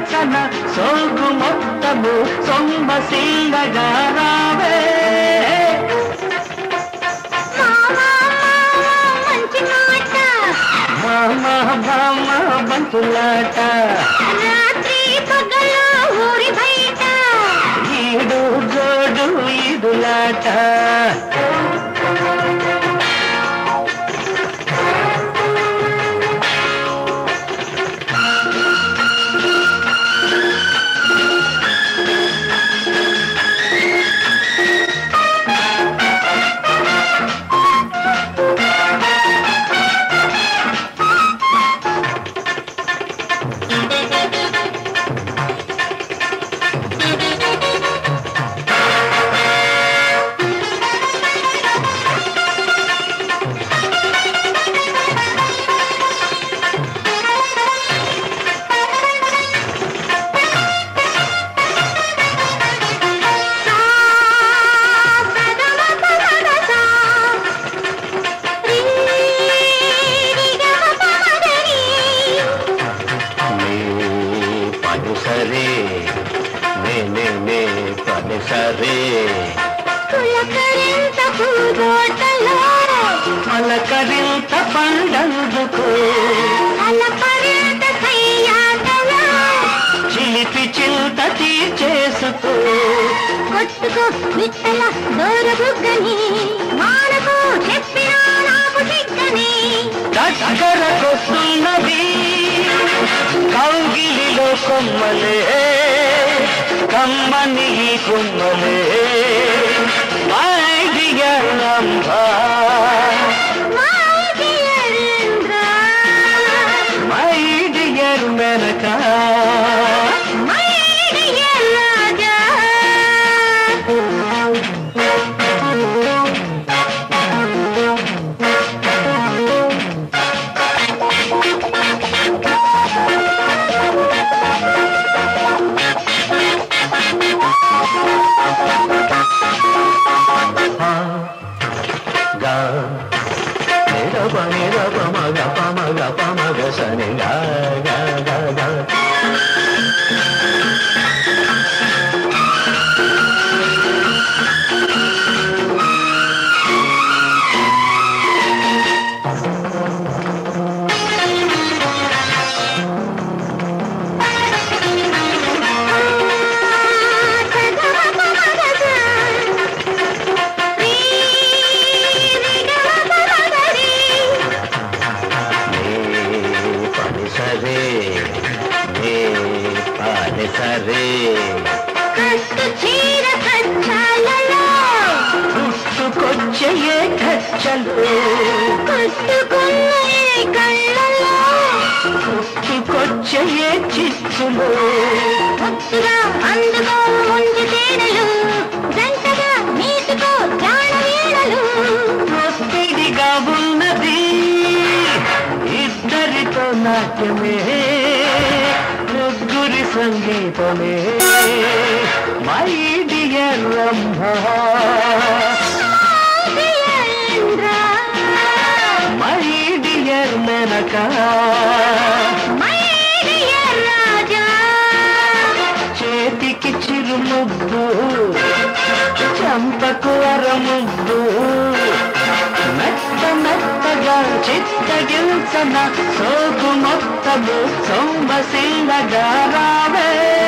చెత్తగిల్సన సోగు మొత్తము సొమ్మసిల్లగా రావే మంచి మాట మామ మామ బంతులాట రాత్రి పగలు ఊరి బయట ఈడు జోడు ఈదులాట నీ పని సరే నే నే నే పని సరే పలకరింత పండందుకు చిలిపి చింత తీర్చేసుకో కొట్టుకో విత్తల దోరబుగ్గని మానకు చెప్పినా నాకు సిగ్గని దగ్గరకొస్తున్నది కౌగిలిలో కొమ్మలే కమ్మని ఈ కొమ్మలే my dear Rambha my dear Indra my dear Menaka my dear Raja గా నిరప నిరప మగ పమగ పమగ సని గా గా గా గా నీ పని సరే నీ పని సరే కట్టు చీర కచ్చాలలో పుట్టుకొచ్చే ఏ ఖర్చలు కట్టుకున్న ఈ కళ్ళలో పుట్టుకొచ్చే ఏ చిచ్చులు ముద్దుగా అందుకో ముందు తేనెలు జంటగా నీటుకో జాడ వీడలు ఒత్తిడిగా ఉన్నది ఇద్దరితో నాట్యమే ముగ్గురి సంగీతమే my dear Rambha Indra my dear Menaka my dear Raja చేతికి చిరుముద్దు చంపకు అరముద్దు మెత్త మెత్తగా చిత్తగిల్సన సోకు మొత్తము సోమశీలగా రావే